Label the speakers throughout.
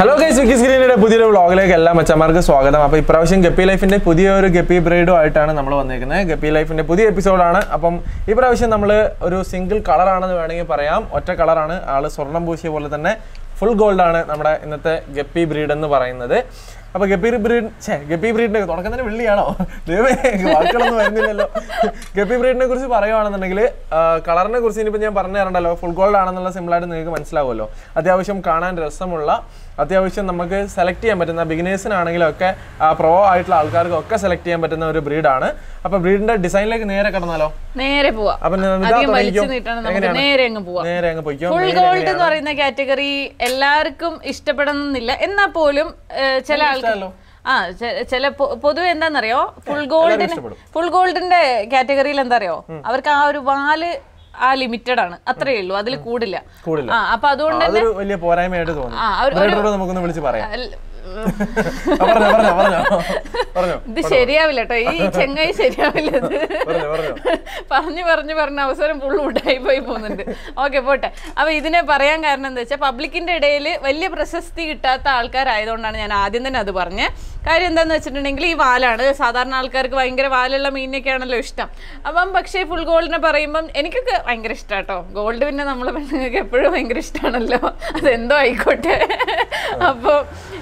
Speaker 1: Hello guys വിക്കി സ്ക്രീനിയുടെ പുതിയൊരു വ്ളോഗിലേക്ക് എല്ലാ മച്ചന്മാർക്ക് സ്വാഗതം അപ്പോൾ ഇപ്രാവശ്യം ഗപ്പി ലൈഫിന്റെ പുതിയ ഒരു ഗപ്പി ബ്രീഡും ആയിട്ടാണ് നമ്മൾ വന്നിരിക്കുന്നത് ഗപ്പി ലൈഫിന്റെ പുതിയ എപ്പിസോഡാണ് അപ്പം ഈ പ്രാവശ്യം നമ്മൾ ഒരു സിംഗിൾ കളറാണെന്ന് വേണമെങ്കിൽ പറയാം ഒറ്റ കളറാണ് ആള് സ്വർണം പൂശിയ പോലെ തന്നെ ഫുൾ ഗോൾഡ് ആണ് നമ്മുടെ ഇന്നത്തെ ഗപ്പി ബ്രീഡ് എന്ന് പറയുന്നത് അപ്പൊ ഗപ്പി ബ്രീഡ് ഛേ ഗപ്പി ബ്രീഡിന്റെ തുടക്കം തന്നെ വെള്ളിയാണോ ദൈവമേ വാക്കുകളൊന്നും വരുന്നില്ലല്ലോ ഗപ്പി ബ്രീഡിനെ കുറിച്ച് പറയുവാണെന്നുണ്ടെങ്കിൽ കളറിനെ കുറിച്ച് ഇനിയിപ്പോൾ ഞാൻ പറഞ്ഞു തരണ്ടല്ലോ ഫുൾ ഗോൾഡ് ആണെന്നുള്ള സിമ്പിളായിട്ട് നിങ്ങൾക്ക് മനസ്സിലാവുമല്ലോ അത്യാവശ്യം കാണാൻ രസമുള്ള അത്യാവശ്യം നമുക്ക് സെലക്ട് ചെയ്യാൻ പറ്റുന്ന ബിഗിനേഴ്സിനാണെങ്കിലും ഒക്കെ പ്രോ ആയിട്ടുള്ള ആൾക്കാർക്ക് ഒക്കെ സെലക്ട് ചെയ്യാൻ പറ്റുന്ന ഒരു ബ്രീഡാണ് അപ്പൊ ബ്രീഡിന്റെ ഡിസൈനിലേക്ക് നേരെ കടന്നാലോ
Speaker 2: നേരെ പോവാ
Speaker 1: അപ്പൊ നിതാ
Speaker 2: അധികം വലിച്ചു
Speaker 1: തുടങ്ങിക്കോ.
Speaker 2: നീട്ടാണ് നമുക്ക്
Speaker 1: എങ്ങനെയാണ്?
Speaker 2: നേരെ അങ്ങ് പോവാം
Speaker 1: നേരെ അങ്ങ് പോയിക്കോ
Speaker 2: ഫുൾ ഗോൾഡ് എന്ന് പറയുന്ന കാറ്റഗറി എല്ലാവർക്കും ഇഷ്ടപ്പെടണമെന്നില്ല എന്നാൽ പോലും ഏഹ്, ചില ആൾക്കാർ
Speaker 1: ഇഷ്ടമല്ലോ.
Speaker 2: ആ ചെ- ചില പൊ- പൊതുവെ എന്താണെന്നറിയോ ഫുൾ ഗോൾഡിന്
Speaker 1: ഇഷ്ടപ്പെടും.
Speaker 2: ഫുൾ ഗോൾഡിന്റെ കാറ്റഗറിയിൽ എന്താ അറിയോ അവർക്ക് ആ ഒരു വാല് ആ ലിമിറ്റഡ് ആണ് അത്രേ ഉള്ളൂ അതിൽ കൂടില്ല
Speaker 1: കൂടില്ല.
Speaker 2: ആ അപ്പൊ അതുകൊണ്ട്
Speaker 1: അതൊരു വലിയ പോരായ്മയായിട്ട് തോന്നി
Speaker 2: ആ, ഒരു-
Speaker 1: ബ്രീഡറോട് നമുക്കൊന്ന് വിളിച്ച് പറയാം
Speaker 2: അല്ല-
Speaker 1: ആ, പറഞ്ഞോ പറഞ്ഞോ പറഞ്ഞോ പറഞ്ഞോ
Speaker 2: ഇത് ശരിയാവില്ല കേട്ടോ ഈ ചെങ്ങായി ശരിയാവില്ല ഇത്
Speaker 1: പറഞ്ഞോ പറഞ്ഞോ
Speaker 2: പറഞ്ഞു പറഞ്ഞു പറഞ്ഞ അവസരം ഫുൾ ഉടായി പോയി പോകുന്നുണ്ട് ഓക്കെ പോട്ടെ അപ്പൊ ഇതിനെ പറയാൻ കാരണം എന്താ വെച്ചാൽ പബ്ലിക്കിന്റെ ഇടയിൽ വലിയ പ്രശസ്തി കിട്ടാത്ത ആൾക്കാരായതുകൊണ്ടാണ് ഞാൻ ആദ്യം തന്നെ അത് പറഞ്ഞത് കാര്യം എന്താന്ന് വെച്ചിട്ടുണ്ടെങ്കിൽ ഈ വാലാണ് സാധാരണ ആൾക്കാർക്ക് ഭയങ്കര വാലുള്ള മീനൊക്കെയാണല്ലോ ഇഷ്ടം അപ്പം പക്ഷേ ഫുൾ ഗോൾഡിനെ പറയുമ്പം എനിക്കൊക്കെ ഭയങ്കര ഇഷ്ടം കേട്ടോ ഗോൾഡ് പിന്നെ നമ്മൾ പെണ്ണുങ്ങൾക്ക് എപ്പോഴും ഭയങ്കര ഇഷ്ടമാണല്ലോ അതെന്തോ ആയിക്കോട്ടെ അപ്പോൾ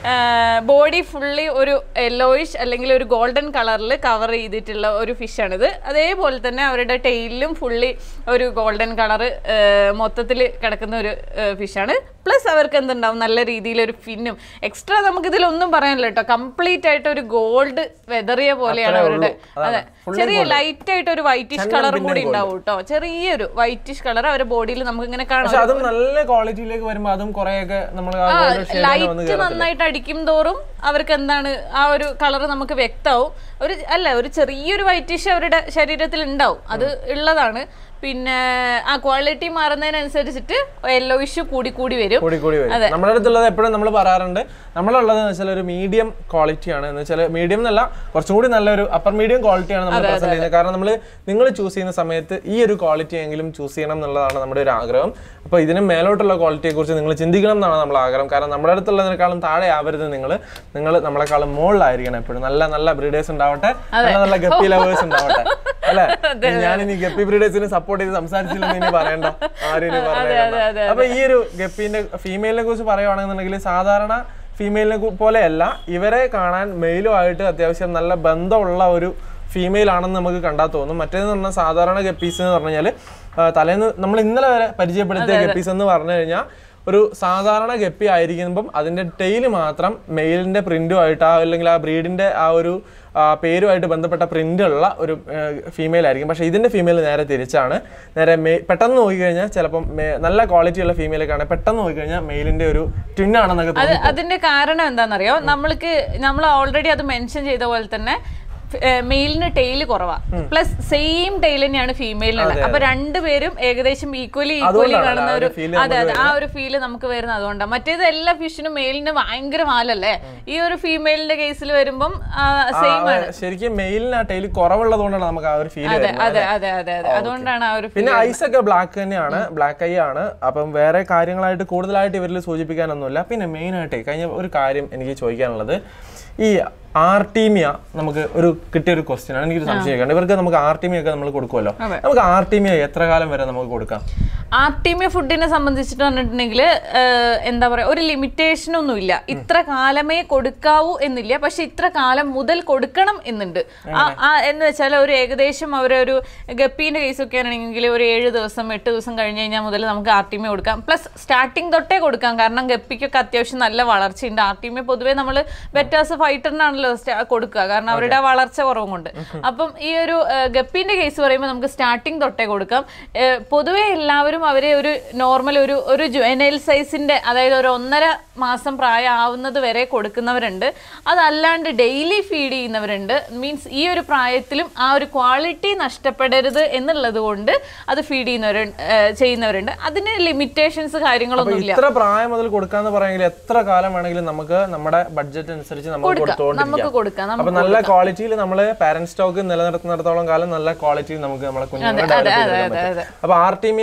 Speaker 2: ബോഡി ഫുള്ളി ഒരു യെല്ലോയിഷ് അല്ലെങ്കിൽ ഒരു ഗോൾഡൻ കളറിൽ കവർ ചെയ്തിട്ടുള്ള ഒരു ഫിഷാണിത് അതേപോലെ തന്നെ അവരുടെ ടെയിലും ഫുള്ളി ഒരു ഗോൾഡൻ കളർ മൊത്തത്തിൽ കിടക്കുന്ന ഒരു ഫിഷാണ് പ്ലസ് അവർക്ക് എന്തുണ്ടാവും നല്ല രീതിയിൽ ഒരു ഫിന്നും എക്സ്ട്രാ നമുക്ക് ഇതിലൊന്നും പറയാനില്ല കേട്ടോ കംപ്ലീറ്റ് ആയിട്ട് ഒരു ഗോൾഡ് വെതറിയ പോലെയാണ്
Speaker 1: അത്രേ
Speaker 2: അവരുടെ
Speaker 1: ഉള്ളൂ. അതാണ്.
Speaker 2: അതെ ചെറിയ ലൈറ്റ് ആയിട്ട് ഒരു വൈറ്റിഷ് കളറും കൂടി ഉണ്ടാവും കേട്ടോ ചെറിയൊരു വൈറ്റിഷ് കളർ അവരുടെ ബോഡിയിൽ നമുക്ക് ഇങ്ങനെ കാണാം
Speaker 1: പക്ഷെ അതും നല്ല ക്വാളിറ്റിയിലേക്ക് വരുമ്പോ അതും കുറെയൊക്കെ നമ്മൾ ആ golden shade തന്നെ വന്ന്
Speaker 2: ലൈറ്റ് നന്നായിട്ട് അടിക്കും തോറും അവർക്ക് എന്താണ് ആ ഒരു കളർ നമുക്ക് വ്യക്തമാവും ഒരു അല്ല ഒരു ചെറിയൊരു വൈറ്റിഷ് അവരുടെ ശരീരത്തിൽ ഉണ്ടാവും അത് ഉള്ളതാണ് പിന്നെ ആ ക്വാളിറ്റി മാറുന്നതിനനുസരിച്ചിട്ട് യെല്ലോയിഷ് കൂടി കൂടി വരും
Speaker 1: കൂടി കൂടി വരും നമ്മുടെ അടുത്തുള്ളത് എപ്പോഴും നമ്മൾ പറയാറുണ്ട് നമ്മളുള്ളത് എന്ന് വെച്ചാൽ ഒരു മീഡിയം ക്വാളിറ്റിയാണ് എന്ന് വെച്ചാൽ മീഡിയം എന്നല്ല കുറച്ചും കൂടി നല്ലൊരു അപ്പർ മീഡിയം ക്വാളിറ്റിയാണ് നമ്മൾ പ്രസന്റ് ചെയ്യുന്നത് കാരണം നമ്മൾ നിങ്ങൾ ചൂസ് ചെയ്യുന്ന സമയത്ത് ഈ ഒരു ക്വാളിറ്റി എങ്കിലും ചൂസ് ചെയ്യണം എന്നുള്ളതാണ് നമ്മുടെ ഒരു ആഗ്രഹം അപ്പോൾ ഇതിന് മേലോട്ടുള്ള ക്വാളിറ്റിയെ കുറിച്ച് നിങ്ങൾ ചിന്തിക്കണം എന്നാണ് നമ്മൾ ആഗ്രഹം കാരണം നമ്മുടെ അടുത്തുള്ളതിനേക്കാളും താഴെ ആവരുത് നിങ്ങൾ നിങ്ങൾ നമ്മളെക്കാളും മുകളിലായിരിക്കണം എപ്പോഴും നല്ല നല്ല ബ്രീഡേഴ്സ് ഉണ്ടാവട്ടെ നല്ല നല്ല ഗപ്പി ലവേഴ്സ് ഉണ്ടാവട്ടെ അല്ലെ ഞാൻ ഇനി ഗപ്പി ബ്രീഡേഴ്സിനെ സപ്പോർട്ട് ചെയ്ത് സംസാരിച്ചില്ലെന്ന് ഇനി പറയണ്ട ആരും ഇനി പറയണ്ട അപ്പൊ ഈ ഒരു ഗപ്പിന്റെ ഫീമെയിലിനെ കുറിച്ച് പറയുവാണെന്നുണ്ടെങ്കിൽ സാധാരണ ഫീമെയിലിനെ പോലെയല്ല ഇവരെ കാണാൻ മെയിലും ആയിട്ട് അത്യാവശ്യം നല്ല ബന്ധമുള്ള ഒരു ഫീമെയിൽ ആണെന്ന് നമുക്ക് കണ്ടാൽ തോന്നും മറ്റേന്ന് പറഞ്ഞാൽ സാധാരണ ഗപ്പീസ് എന്ന് പറഞ്ഞു കഴിഞ്ഞാൽ തലേന്ന് നമ്മൾ ഇന്നലെ വരെ പരിചയപ്പെടുത്തിയ ഗപ്പീസ് എന്ന് പറഞ്ഞു കഴിഞ്ഞാൽ ഒരു സാധാരണ ഗപ്പി ആയിരിക്കുമ്പം അതിന്റെ ടെയിൽ മാത്രം മെയിലിന്റെ പ്രിന്റുമായിട്ട് ആ അല്ലെങ്കിൽ ആ ബ്രീഡിന്റെ ആ ഒരു ആ, പേരുമായിട്ട് ബന്ധപ്പെട്ട പ്രിന്റ് ഉള്ള ഒരു ഫീമെയിൽ ആയിരിക്കും പക്ഷേ ഇതിന്റെ ഫീമെയിൽ നേരെ തിരിച്ചാണ് നേരെ മെ പെട്ടെന്ന് നോക്കിക്കഴിഞ്ഞാൽ ചിലപ്പം മെ- നല്ല ക്വാളിറ്റി ഉള്ള ഫീമെയിൽ കാണാൻ പെട്ടെന്ന് നോക്കിക്കഴിഞ്ഞാൽ മെയിലിന്റെ ഒരു ട്വിൻ ആണെന്നൊക്കെ
Speaker 2: അത്
Speaker 1: തോന്നും
Speaker 2: അതിന്റെ കാരണം എന്താണെന്നറിയോ നമ്മൾക്ക് നമ്മൾ ഓൾറെഡി അത് മെൻഷൻ ചെയ്ത പോലെ തന്നെ മെയിലിന് ടെയിൽ കുറവാ പ്ലസ് സെയിം ടെയിൽ തന്നെയാണ് ഫീമെയിലിനുള്ളത് അപ്പൊ രണ്ടുപേരും ഏകദേശം ഈക്വലി ഈക്വലി
Speaker 1: അതുകൊണ്ടാണ്
Speaker 2: കാണുന്ന
Speaker 1: ആ
Speaker 2: ഒരു
Speaker 1: ഒരു feel
Speaker 2: അതെ അതെ ആ ഒരു ഫീല് നമുക്ക് വരുന്നത് അതുകൊണ്ടാണ് മറ്റേത് എല്ലാ ഫിഷിനും മെയിലിന് ഭയങ്കര മാലല്ലേ ഈ ഒരു ഫീമെയിലിന്റെ കേസിൽ വരുമ്പം സെയിം
Speaker 1: ആ, ശരിക്കും മെയിലിന് ആ ടെയിൽ കുറവുള്ളത് നമുക്ക് ആ ഒരു ഫീൽ
Speaker 2: അതെ അതെ അതെ അതെ അതെ അതുകൊണ്ടാണ് ആ ഒരു
Speaker 1: പിന്നെ ഐസ് ഒക്കെ ബ്ലാക്ക് തന്നെയാണ് ബ്ലാക്ക് ഐ ആണ് അപ്പം വേറെ കാര്യങ്ങളായിട്ട് കൂടുതലായിട്ട് ഇവരിൽ സൂചിപ്പിക്കാനൊന്നുമില്ല പിന്നെ മെയിൻ ആയിട്ട് കഴിഞ്ഞ ഒരു കാര്യം എനിക്ക് ചോദിക്കാനുള്ളത് ഈ ആർട്ടീമിയ നമുക്ക് ഒരു കിട്ടിയ ഒരു ക്വസ്റ്റ്യൻ ആണ് എനിക്കൊരു സംശയിക്കാണ്ട് ഇവർക്ക് നമുക്ക് ആർട്ടീമിയ ഒക്കെ നമ്മൾ കൊടുക്കുമല്ലോ നമുക്ക് ആർട്ടീമിയ എത്ര കാലം വരെ നമുക്ക് കൊടുക്കാം
Speaker 2: ആർട്ടിമിയ ഫുഡിനെ സംബന്ധിച്ചിട്ട് പറഞ്ഞിട്ടുണ്ടെങ്കിൽ എന്താ പറയുക ഒരു ലിമിറ്റേഷൻ ഒന്നും ഇല്ല ഇത്ര കാലമേ കൊടുക്കാവൂ എന്നില്ല പക്ഷെ ഇത്ര കാലം മുതൽ കൊടുക്കണം എന്നുണ്ട് ആ- ആ എന്ന് വെച്ചാൽ ഒരു ഏകദേശം അവരൊരു ഗപ്പീൻ്റെ കേസൊക്കെ ആണെങ്കിൽ ഒരു ഏഴ് ദിവസം എട്ട് ദിവസം കഴിഞ്ഞ് കഴിഞ്ഞാൽ മുതൽ നമുക്ക് ആർട്ടിമിയ കൊടുക്കാം പ്ലസ് സ്റ്റാർട്ടിങ് തൊട്ടേ കൊടുക്കാം കാരണം ഗപ്പിക്കൊക്കെ അത്യാവശ്യം നല്ല വളർച്ചയുണ്ട് ആർട്ടിമിയ പൊതുവേ നമ്മൾ ബെറ്റാസ് ഫൈറ്ററിനാണല്ലോ കൊടുക്കുക കാരണം അവരുടെ ആ വളർച്ച കുറവും കൊണ്ട് അപ്പം ഈ ഒരു ഗപ്പീൻ്റെ കേസ് പറയുമ്പോൾ നമുക്ക് സ്റ്റാർട്ടിങ് തൊട്ടേ കൊടുക്കാം ഏഹ് പൊതുവേ എല്ലാവരും അവരെ ഒരു നോർമൽ ഒരു ഒരു ജുവനൈൽ സൈസിന്റെ അതായത് ഒരു ഒന്നര മാസം പ്രായമാവുന്നത് വരെ കൊടുക്കുന്നവരുണ്ട് അതല്ലാണ്ട് ഡെയിലി ഫീഡ് ചെയ്യുന്നവരുണ്ട് മീൻസ് ഈ ഒരു പ്രായത്തിലും ആ ഒരു ക്വാളിറ്റി നഷ്ടപ്പെടരുത് എന്നുള്ളത് കൊണ്ട് അത് ഫീഡ് ചെയ്യുന്നവരുണ്ട് ഏഹ് ചെയ്യുന്നവരുണ്ട് അതിന് ലിമിറ്റേഷൻസ് കാര്യങ്ങളൊന്നും ഇല്ല
Speaker 1: ഇത്ര പ്രായം മുതൽ കൊടുക്കാന്ന് പറയുമെങ്കിൽ എത്ര കാലം വേണമെങ്കിലും നമുക്ക് നമ്മുടെ ബഡ്ജറ്റ് അനുസരിച്ച് നമുക്ക്
Speaker 2: നമുക്ക്
Speaker 1: കൊടുത്തോണ്ടിരിക്കാം
Speaker 2: കൊടുക്കാം
Speaker 1: അപ്പൊ
Speaker 2: നമുക്ക്
Speaker 1: നല്ല ക്വാളിറ്റിയിൽ നമ്മൾ പാരന്റ് സ്റ്റോക്ക് നിലനിർത്തുന്നിടത്തോളം കാലം നല്ല ക്വാളിറ്റിയിൽ നമുക്ക് നമ്മളെ കുഞ്ഞുങ്ങളെ ഡെവലപ്പ് ചെയ്തെടുക്കാൻ പറ്റും അപ്പൊ ആർട്ടിമിയെ കുറിച്ച്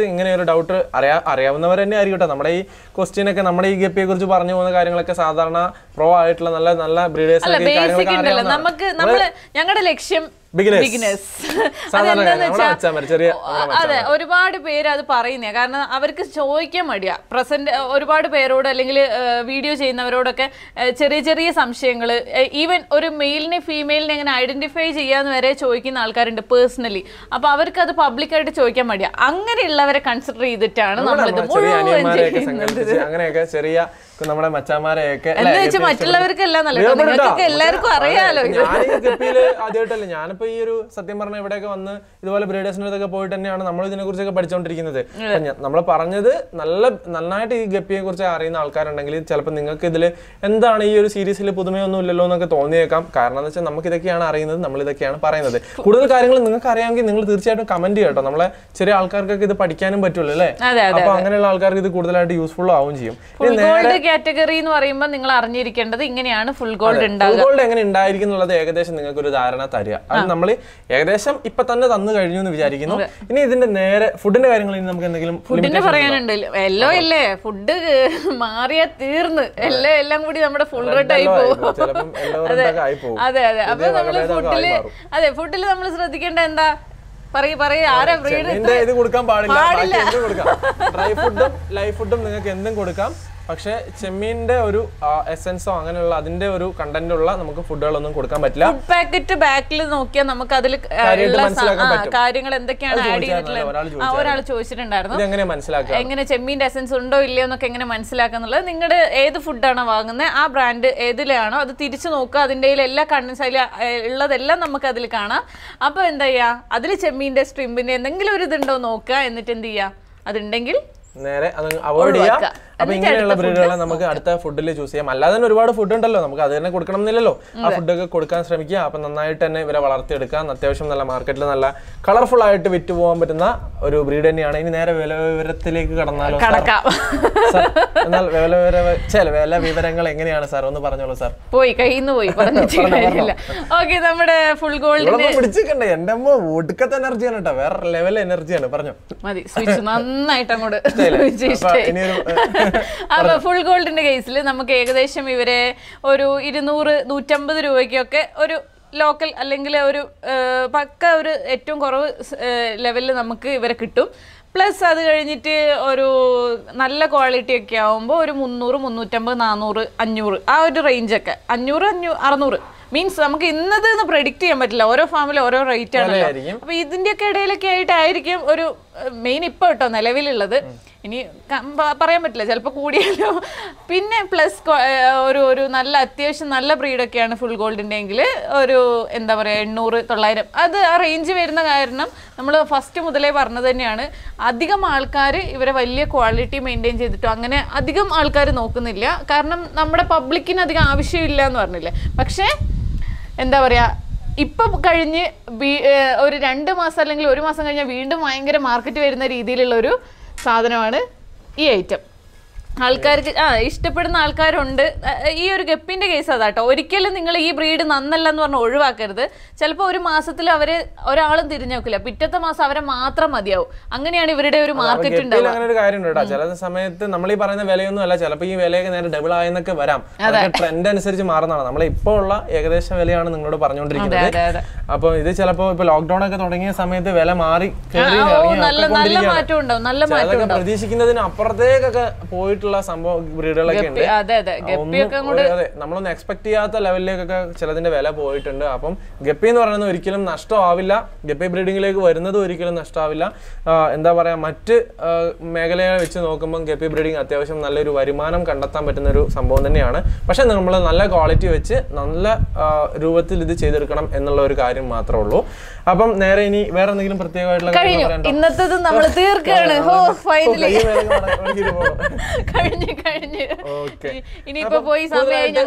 Speaker 1: ഇങ്ങനെ ഒരു ഡൗട്ട് അറിയാ അറിയാവുന്നവർ തന്നെ ആയിരിക്കും കേട്ടോ നമ്മുടെ ഈ ക്വസ്റ്റ്യൻ ഒക്കെ നമ്മുടെ ഈ ഗപ്പിയെ കുറിച്ച് പറഞ്ഞു പോകുന്ന കാര്യങ്ങളൊക്കെ സാധാരണ പ്രോ ആയിട്ടുള്ള നല്ല നല്ല ബ്രീഡേഴ്സ്
Speaker 2: അല്ല
Speaker 1: ഒക്കെ ഈ
Speaker 2: ബേസിക്
Speaker 1: കാര്യങ്ങളൊക്കെ
Speaker 2: ഉണ്ടല്ലോ
Speaker 1: അറിയാവുന്നതാണ്.
Speaker 2: നമുക്ക് നമ്മള് ഞങ്ങളുടെ ലക്ഷ്യം
Speaker 1: Beginners.
Speaker 2: ബിഗിനേഴ്സ്
Speaker 1: സാധാരണ കാര്യം, നമ്മുടെ മച്ചാന്മാര്, ചെറിയ നമ്മുടെ
Speaker 2: അതെ ഒരുപാട് പേര് അത് പറയുന്നേ കാരണം അവർക്ക് ചോദിക്കാൻ മടിയാ പ്രസന്റ് ഒരുപാട് പേരോട് അല്ലെങ്കിൽ വീഡിയോ ചെയ്യുന്നവരോടൊക്കെ ഏഹ്, ചെറിയ ചെറിയ സംശയങ്ങൾ ഈവൻ ഒരു മെയിലിനെ ഫീമെയിലിനെ എങ്ങനെ ഐഡന്റിഫൈ ചെയ്യാന്ന് വരെ ചോദിക്കുന്ന ആൾക്കാരുണ്ട് പേഴ്സണലി അപ്പൊ അവർക്ക് അത് പബ്ലിക്കായിട്ട് ചോദിക്കാൻ മടിയാ അങ്ങനെയുള്ളവരെ കൺസിഡർ ചെയ്തിട്ടാണ്
Speaker 1: നമ്മുടെ
Speaker 2: നമ്മളിത്
Speaker 1: ചെറിയ
Speaker 2: മുഴുവൻ
Speaker 1: അനിയന്മാരെയൊക്കെ
Speaker 2: ചെയ്യുന്നത്
Speaker 1: സങ്കല്പിച്ച് അങ്ങനെയൊക്കെ ചെറിയ നമ്മുടെ മച്ചാന്മാരെയൊക്കെ അല്ലേ,
Speaker 2: എന്ന് വെച്ചാൽ
Speaker 1: ഗപ്പിയെ
Speaker 2: മറ്റുള്ളവർക്കെല്ലാം നല്ല കേട്ടോ.
Speaker 1: ഉപയോഗപ്പെടുത്താം.
Speaker 2: നിങ്ങൾക്കൊക്കെ എല്ലാവർക്കും
Speaker 1: അതെ,
Speaker 2: അറിയാലോ ഇത്.
Speaker 1: ഞാൻ ഈ ഗപ്പിയില് ആദ്യമായിട്ടല്ല ഞാനിപ്പോ ഈ ഒരു സത്യം പറഞ്ഞ ഇവിടെയൊക്കെ വന്ന് ഇതുപോലെ ബ്രീഡേഴ്സിന്റെ അടുത്തൊക്കെ പോയിട്ട് തന്നെയാണ് നമ്മൾ ഇതിനെ കുറിച്ചൊക്കെ പഠിച്ചുകൊണ്ടിരിക്കുന്നത് നമ്മൾ പറഞ്ഞത് നല്ല നന്നായിട്ട് ഈ ഗപ്പിയെ കുറിച്ച് അറിയുന്ന ആൾക്കാരുണ്ടെങ്കിൽ ചിലപ്പോൾ നിങ്ങൾക്ക് ഇതിൽ എന്താണ് ഈ ഒരു സീരീസിൽ പുതുമയൊന്നും ഇല്ലല്ലോ എന്നൊക്കെ തോന്നിയേക്കാം കാരണം എന്ന് വെച്ചാൽ നമുക്ക് ഇതൊക്കെയാണ് അറിയുന്നത് നമ്മൾ ഇതൊക്കെയാണ് പറയുന്നത് കൂടുതൽ കാര്യങ്ങൾ നിങ്ങൾക്ക് അറിയാമെങ്കിൽ നിങ്ങൾ തീർച്ചയായിട്ടും കമന്റ് ചെയ്യട്ടോ നമ്മളെ ചെറിയ ആൾക്കാർക്കൊക്കെ ഇത് പഠിക്കാനും പറ്റുള്ളൂ അല്ലേ
Speaker 2: അതെ അതെ
Speaker 1: അപ്പൊ അങ്ങനെയുള്ള ആൾക്കാർക്ക് ഇത് കൂടുതലായിട്ട് യൂസ്ഫുൾ ആവും ചെയ്യും
Speaker 2: ഫുൾ ഗോൾഡ് കാറ്റഗറി എന്ന് പറയുമ്പോൾ നിങ്ങൾ അറിഞ്ഞിരിക്കേണ്ടത് ഇങ്ങനെയാണ് ഫുൾ ഗോൾഡ് ഉണ്ടാവുക
Speaker 1: ഗോൾഡ് എങ്ങനെ ഉണ്ടായിരിക്കും എന്നുള്ളത് ഏകദേശം നിങ്ങൾക്ക് ഒരു ധാരണ തരിക അത് നമ്മൾ ഏകദേശം ഇപ്പൊ തന്നെ തന്നു കഴിഞ്ഞു എന്ന് വിചാരിക്കുന്നു ഇനി ഇതിന്റെ നേരെ ഫുഡിന്റെ കാര്യങ്ങൾ ഇനി നമുക്ക് എന്തെങ്കിലും
Speaker 2: ഫുഡിന്റെ പറയാനുണ്ട് എല്ലോ ഇല്ലേ ഫുഡ് മാറിയാ തീർന്ന് എല്ലോ എല്ലാം കൂടി നമ്മുടെ ഫുൾ റേറ്റ് ആയി പോകും
Speaker 1: ചിലപ്പം എല്ലാവരും ആയി പോകും
Speaker 2: അതെ അതെ അപ്പൊ
Speaker 1: പുതിയ
Speaker 2: നമ്മള്
Speaker 1: വകഭേദമൊക്കെ ആയി
Speaker 2: ഫുഡില്
Speaker 1: മാറും.
Speaker 2: അതെ ഫുഡില് നമ്മൾ ശ്രദ്ധിക്കേണ്ട എന്താ പറയ് പറയ് ആരാ ബ്രീഡ്
Speaker 1: ചെമ്മീന്റെ ഇത് കൊടുക്കാൻ പാടില്ല ബാക്കി എന്തും കൊടുക്കാം ഡ്രൈ ഫുഡും ലൈഫ് ഫുഡും നിങ്ങൾക്ക് എന്തും കൊടുക്കാം പക്ഷെ ചെമ്മീന്റെ ഒരു എസെൻസോ അങ്ങനെയുള്ള അതിന്റെ ഒരു കണ്ടന്റ് ഉള്ള നമുക്ക് ഫുഡുകളൊന്നും കൊടുക്കാൻ പറ്റില്ല
Speaker 2: ഫുഡ് പാക്കറ്റ് ബാക്കിൽ നോക്കിയാൽ നമുക്ക് അതിൽ
Speaker 1: കാര്യമായിട്ട് മനസ്സിലാക്കാൻ പറ്റും.
Speaker 2: കാര്യങ്ങൾ എന്തൊക്കെയാണ് ആഡ്
Speaker 1: ചോദിച്ചായിരുന്നല്ലോ, ഒരാൾ
Speaker 2: ചെയ്തിട്ടുള്ളത് ആ ഒരാൾ ചോദിച്ചിട്ടുണ്ടായിരുന്നു
Speaker 1: ഇത് എങ്ങനെ മനസ്സിലാക്കുക
Speaker 2: എങ്ങനെ ചെമ്മീൻ്റെ എസൻസ് ഉണ്ടോ ഇല്ലയോ എന്നൊക്കെ എങ്ങനെ മനസ്സിലാക്കുന്നുള്ളത് നിങ്ങളുടെ ഏത് ഫുഡാണോ വാങ്ങുന്നത് ആ ബ്രാൻഡ് ഏതിലാണോ അത് തിരിച്ചു നോക്കുക അതിൻ്റെ കയ്യിൽ എല്ലാ കണ്ടൻസ് അതിൽ ഉള്ളതെല്ലാം നമുക്ക് അതിൽ കാണാം അപ്പോൾ എന്താ ചെയ്യുക അതിൽ ചെമ്മീൻ്റെ സ്ട്രിമ്പിൻ്റെ എന്തെങ്കിലും ഒരു ഇതുണ്ടോ നോക്കുക എന്നിട്ട് എന്ത് ചെയ്യുക അതുണ്ടെങ്കിൽ
Speaker 1: നേരെ അത് അവോയ്ഡ് ചെയ്യാം
Speaker 2: ഒഴിവാക്കുക.
Speaker 1: അപ്പൊ ഇങ്ങനെയുള്ള ബ്രീഡുകളെ നമുക്ക് അടുത്ത ഫുഡിൽ ചൂസ് ചെയ്യാം അല്ലാതെ തന്നെ ഒരുപാട് ഫുഡ് ഉണ്ടല്ലോ നമുക്ക് അത് തന്നെ കൊടുക്കണം എന്നില്ലല്ലോ ആ ഫുഡൊക്കെ കൊടുക്കാൻ ശ്രമിക്കുക അപ്പൊ നന്നായിട്ട് തന്നെ ഇവരെ വളർത്തിയെടുക്കാം അത്യാവശ്യം നല്ല മാർക്കറ്റിൽ നല്ല കളർഫുൾ ആയിട്ട് വിറ്റ് പോകാൻ പറ്റുന്ന ഒരു ബ്രീഡ് തന്നെയാണ് ഇനി നേരെ വില വിവരത്തിലേക്ക് കടന്നാലോ സാർ?
Speaker 2: കടക്കാം
Speaker 1: സാർ, എന്നാൽ വില വിവര ചില വില വിവരങ്ങൾ എങ്ങനെയാണ് സാർ ഒന്ന് പറഞ്ഞോളൂ സാർ
Speaker 2: പോയി കയ്യിൽ നിന്ന് പോയി പറഞ്ഞിട്ട് കാര്യമില്ല ഓക്കെ നമ്മുടെ ഫുൾ ഗോൾഡിന്
Speaker 1: ഇവളൊന്നും പിടിച്ചിട്ടുണ്ടേ എന്റെ അമ്മ ഒടുക്കത്തെ എനർജിയാണ് കേട്ടോ വേറെ ലെവൽ എനർജിയാണ് പറഞ്ഞു
Speaker 2: മതി സ്വിച്ച് നന്നായിട്ട് അങ്ങോട്ട്
Speaker 1: ഇഷ്ടമായില്ലേ?
Speaker 2: സ്വിച്ച്
Speaker 1: അപ്പൊ
Speaker 2: ഇഷ്ടമായി
Speaker 1: ഇനിയൊരു
Speaker 2: അപ്പൊ ഫുൾ ഗോൾഡിന്റെ കേസിൽ നമുക്ക് ഏകദേശം ഇവരെ ഒരു ഇരുന്നൂറ് നൂറ്റമ്പത് രൂപയ്ക്കൊക്കെ ഒരു ലോക്കൽ അല്ലെങ്കിൽ ഒരു ആ, പക്ക ഒരു ഏറ്റവും കുറവ് ലെവലിൽ നമുക്ക് ഇവരെ കിട്ടും പ്ലസ് അത് കഴിഞ്ഞിട്ട് ഒരു നല്ല ക്വാളിറ്റി ഒക്കെ ആവുമ്പോൾ ഒരു മുന്നൂറ് മുന്നൂറ്റമ്പത് നാനൂറ് അഞ്ഞൂറ് ആ ഒരു റേഞ്ചൊക്കെ അഞ്ഞൂറ് അഞ്ഞൂ അറുന്നൂറ് മീൻസ് നമുക്ക് ഇന്നത് എന്ന് പ്രെഡിക്റ്റ് ചെയ്യാൻ പറ്റില്ല ഓരോ ഫാമിലും ഓരോ റേറ്റ് ആണല്ലോ
Speaker 1: വിലയായിരിക്കും.
Speaker 2: അപ്പൊ ഇതിന്റെയൊക്കെ ഇടയിലൊക്കെ ആയിട്ടായിരിക്കും ഒരു മെയിൻ ഇപ്പൊ കേട്ടോ നിലവിലുള്ളത് ഇനി ക- പ- പറയാൻ പറ്റില്ല ചിലപ്പോൾ കൂടിയാലോ പിന്നെ പ്ലസ് ഒരു ഒരു നല്ല അത്യാവശ്യം നല്ല ബ്രീഡൊക്കെയാണ് ഫുൾ ഗോൾഡിൻ്റെ എങ്കിൽ ഒരു എന്താ പറയുക എണ്ണൂറ് തൊള്ളായിരം അത് ആ റേഞ്ച് വരുന്ന കാരണം നമ്മൾ ഫസ്റ്റ് മുതലേ പറഞ്ഞത് തന്നെയാണ് അധികം ആൾക്കാർ ഇവരെ വലിയ ക്വാളിറ്റി മെയിൻറ്റെയിൻ ചെയ്തിട്ടോ അങ്ങനെ അധികം ആൾക്കാർ നോക്കുന്നില്ല കാരണം നമ്മുടെ പബ്ലിക്കിന് അധികം ആവശ്യമില്ല എന്ന് പറഞ്ഞില്ലേ പക്ഷേ എന്താ പറയാ ഇപ്പൊ കഴിഞ്ഞ് വീ- ഏർ ഒരു രണ്ട് മാസം അല്ലെങ്കിൽ ഒരു മാസം കഴിഞ്ഞാൽ വീണ്ടും ഭയങ്കര മാർക്കറ്റ് വരുന്ന രീതിയിലുള്ള ഒരു സാധനമാണ് ഈ ഐറ്റം ആൾക്കാർക്ക് ആ ഇഷ്ടപ്പെടുന്ന ആൾക്കാരുണ്ട് ആ, ഈ ഒരു ഗപ്പിന്റെ കേസ് അതാട്ടോ ഒരിക്കലും നിങ്ങൾ ഈ ബ്രീഡ് നന്നല്ല എന്ന് പറഞ്ഞ് ഒഴിവാക്കരുത് ചിലപ്പോൾ ഒരു മാസത്തിൽ അവര് ഒരാളും തിരിഞ്ഞു നോക്കില്ല പിറ്റത്തെ മാസം അവരെ മാത്രം മതിയാവും അങ്ങനെയാണ് ഇവരുടെ ഒരു മാർക്കറ്റ്
Speaker 1: ഗപ്പിയിൽ
Speaker 2: ഉണ്ടാവുക
Speaker 1: അങ്ങനെ ഒരു കാര്യമുണ്ട് കേട്ടോ ചില സമയത്ത് നമ്മൾ ഈ പറയുന്ന വിലയൊന്നും അല്ല ചിലപ്പോൾ ഈ വിലയൊക്കെ നേരെ ഡബിൾ ആയെന്നൊക്കെ വരാം അതൊക്കെ ട്രെൻഡ് അനുസരിച്ച് മാറുന്നതാണ് നമ്മൾ ഇപ്പോൾ ഉള്ള ഏകദേശ വിലയാണ് നിങ്ങളോട് പറഞ്ഞുകൊണ്ടിരിക്കുന്നത്
Speaker 2: അതെ അതെ
Speaker 1: അപ്പോൾ ഇത് ചിലപ്പോൾ ഇപ്പൊ ലോക്ക്ഡൌൺ ഒക്കെ തുടങ്ങിയ സമയത്ത് വില മാറി കയറി
Speaker 2: ഓ
Speaker 1: ഇറങ്ങി
Speaker 2: നല്ല
Speaker 1: ഒക്കെ
Speaker 2: നല്ല
Speaker 1: കൊണ്ടിരിക്കുകയാണ്.
Speaker 2: മാറ്റം ഉണ്ടാവും നല്ല മാറ്റം
Speaker 1: ചിലതൊക്കെ പ്രതീക്ഷിക്കുന്നതിന് അപ്പുറത്തേക്കൊക്കെ പോയിട്ടുള്ള സംഭവം ബ്രീഡുകളൊക്കെ ഉണ്ട്
Speaker 2: അതെ അതെ ഗപ്പിയൊക്കെ
Speaker 1: ഒന്നും ഒരു- അതെ നമ്മളൊന്നും എക്സ്പെക്ട് ചെയ്യാത്ത ലെവലിലേക്കൊക്കെ ചിലതിന്റെ വില പോയിട്ടുണ്ട് അപ്പം ഗപ്പി എന്ന് പറയുന്നത് ഒരിക്കലും നഷ്ടമാവില്ല ഗപ്പി ബ്രീഡിങ്ങിലേക്ക് വരുന്നത് ഒരിക്കലും നഷ്ടമാവില്ല ആ, എന്താ പറയാ മറ്റ് ആ, മേഖലയെ വെച്ച് നോക്കുമ്പോൾ ഗപ്പി ബ്രീഡിങ് അത്യാവശ്യം നല്ലൊരു വരുമാനം കണ്ടെത്താൻ പറ്റുന്ന ഒരു സംഭവം തന്നെയാണ് പക്ഷെ നമ്മൾ നല്ല ക്വാളിറ്റി വെച്ച് നല്ല ആ, രൂപത്തിൽ ഇത് ചെയ്തെടുക്കണം എന്നുള്ള ഒരു കാര്യം മാത്രമേ ഉള്ളൂ അപ്പം നേരെ ഇനി വേറെ എന്തെങ്കിലും പ്രത്യേകമായിട്ടുള്ള കാര്യങ്ങൾ
Speaker 2: കഴിഞ്ഞു
Speaker 1: പറയാനുണ്ടോ?
Speaker 2: ഇന്നത്തേത് നമ്മൾ തീർക്കാണ് ഹോ
Speaker 1: ഓ,
Speaker 2: ഫൈനലി
Speaker 1: കയ്യിൽ വേഗം മടക്കി- മടക്കിയിട്ട് പോകണം.
Speaker 2: കഴിഞ്ഞു കഴിഞ്ഞു
Speaker 1: Okay.
Speaker 2: ഇനിയിപ്പോ പോയി സമയമായി ഞങ്ങള്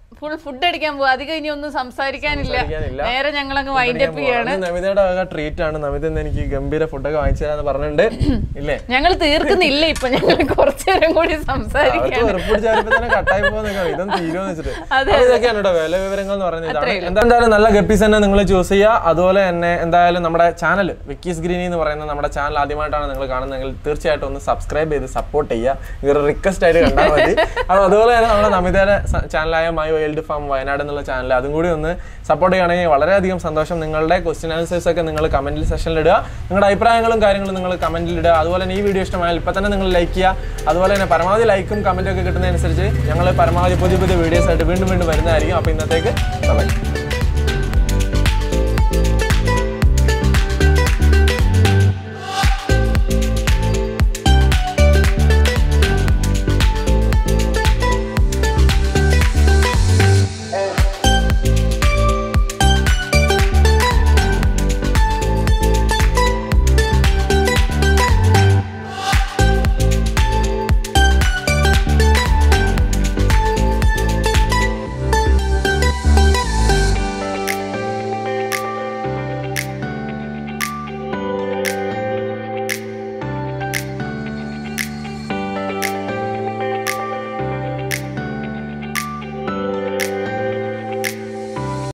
Speaker 2: ഫുൾ ഫുഡ് അടിക്കാൻ പോവാ അധികം ഇനി ഒന്നും സംസാരിക്കാനില്ല
Speaker 1: സംസാരിക്കാനില്ല.
Speaker 2: നേരെ ഞങ്ങളങ്ങ് വൈൻഡ് അപ്പ് ചെയ്യാണ്
Speaker 1: ഇത് നമിതയുടെ വക ട്രീറ്റ് ആണ് നമിത ഇന്ന് എനിക്ക് ഗംഭീര ഫുഡൊക്കെ വാങ്ങിച്ചു തരാന്ന് പറഞ്ഞിട്ടുണ്ട് ഇല്ലേ
Speaker 2: ഞങ്ങൾ തീർക്കുന്നില്ല ഇപ്പൊ ഞങ്ങൾ കുറച്ചു നേരം കൂടി
Speaker 1: അവർക്ക്
Speaker 2: സംസാരിക്കാം
Speaker 1: വെറുപ്പിടിച്ചാലിപ്പോ തന്നെ കട്ടായി പോകുന്ന ഇതൊന്നും തീരുമെന്ന് വെച്ചിട്ട്
Speaker 2: അതെ,
Speaker 1: അപ്പൊ ഇതൊക്കെയാണ് കേട്ടോ വില വിവരങ്ങൾ എന്ന് പറയുന്നത് ഇതാണ് എന്തായാലും നല്ല ഗപ്പീസ് തന്നെ നിങ്ങൾ ചൂസ് ചെയ്യുക അതുപോലെ തന്നെ എന്തായാലും നമ്മുടെ ചാനൽ വിക്കീസ് ഗ്രീനി എന്ന് പറയുന്ന നമ്മുടെ ചാനൽ ആദ്യമായിട്ടാണ് നിങ്ങൾ കാണുന്നതെങ്കിൽ തീർച്ചയായിട്ടും ഒന്ന് സബ്സ്ക്രൈബ് ചെയ്ത് സപ്പോർട്ട് ചെയ്യുക ഇതൊരു റിക്വസ്റ്റ് ആയിട്ട് കണ്ടാൽ മതി അപ്പോൾ അതുപോലെ തന്നെ നമ്മുടെ നമിതയുടെ ചാനലായ മൈ വൈൽഡ് ഫാം വയനാട് എന്നുള്ള ചാനൽ അതും കൂടി ഒന്ന് സപ്പോർട്ട് ചെയ്യുകയാണെങ്കിൽ വളരെയധികം സന്തോഷം നിങ്ങളുടെ ക്വസ്റ്റ്യൻ ആൻസേഴ്സ് ഒക്കെ നിങ്ങൾ കമന്റിൽ സെഷനിൽ ഇടുക നിങ്ങളുടെ അഭിപ്രായങ്ങളും കാര്യങ്ങളും നിങ്ങൾ കമന്റിൽ ഇടുക അതുപോലെ തന്നെ ഈ വീഡിയോ ഇഷ്ടമായാൽ ഇപ്പം തന്നെ നിങ്ങൾ ലൈക്ക് ചെയ്യുക അതുപോലെ തന്നെ പരമാവധി ലൈക്കും കമന്റും ഒക്കെ കിട്ടുന്നതനുസരിച്ച് ഞങ്ങൾ പരമാവധി പുതിയ പുതിയ വീഡിയോസ് ആയിട്ട് വീണ്ടും വീണ്ടും വരുന്നതായിരിക്കും അപ്പോൾ ഇന്നത്തേക്ക് ബൈ